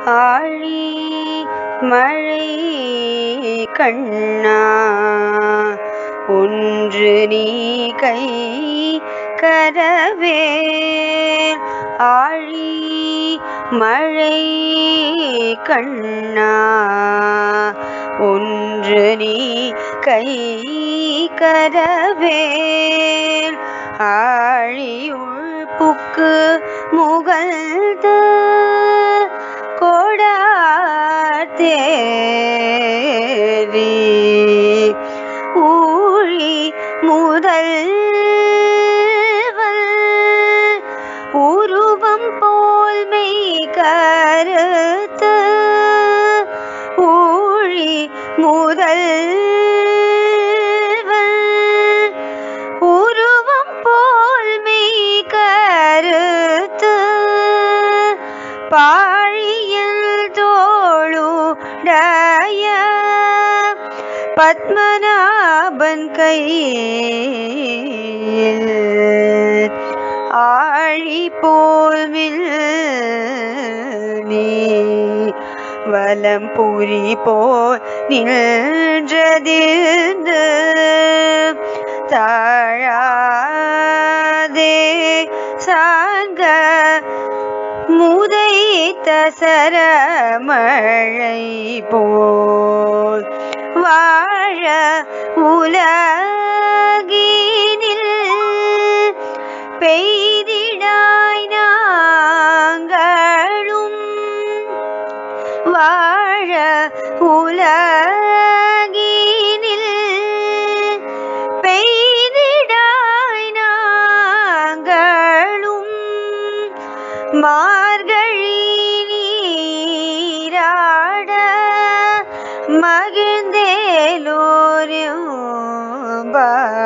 ஆழி மழை கண்ணா ஒன்று நீ கை கரவே ஆழி மழை கண்ணா ஒன்று நீ கை கரவேல் ஆழியுள் புக்கு முகழ்ந்த கோடாத்தேரி ஊழி முதல்வன் உருவம் போல் மெய் கருத்து ஊழி முதல்வன் உருவம் போல் மெய் கருத்து பாழியல் தோளுடைய பத்மநாபன் கையில் ஆழி போல் நீ வலம் புரி போல் நின்றதிர்ந்து தாழாதே சாங்க முதைத்த சரமழை போல் வாழ உலகினில் பெய்திடாய் நாங்களும் வாழ உலகினில் பெய்திடாய் நாங்களும் மார்கழி நீராட மகிழ்ந்தேலோரும்